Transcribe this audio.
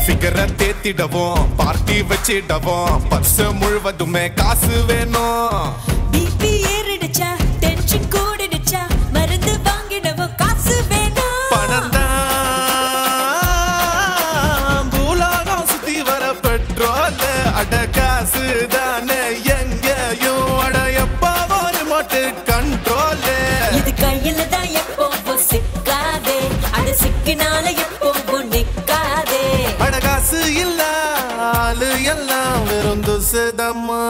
ஃபிகரை தேத்திடவும் party வச்சிடவும் purse முழுவதுமே காசு வேணும் பிபி ஏறிடுச்சா டென்ஷன் கூடிடுச்சா மருந்து வாங்கிடவும் காசு வேணும் பணம் தான் பூலாகம் சுத்தி வர பெட்ரோல் அட காசு தானே எங்கேயும் அட எப்போ ஒரு மோட்டு கண்ட்ரோல் இது கையில தான் எப்பவும் சிக்காதே அது சிக்கினால எப்பவும் நிக்காதே அட காசு இல்ல ஆளு எல்லாம் வெறும் துசுதம்மா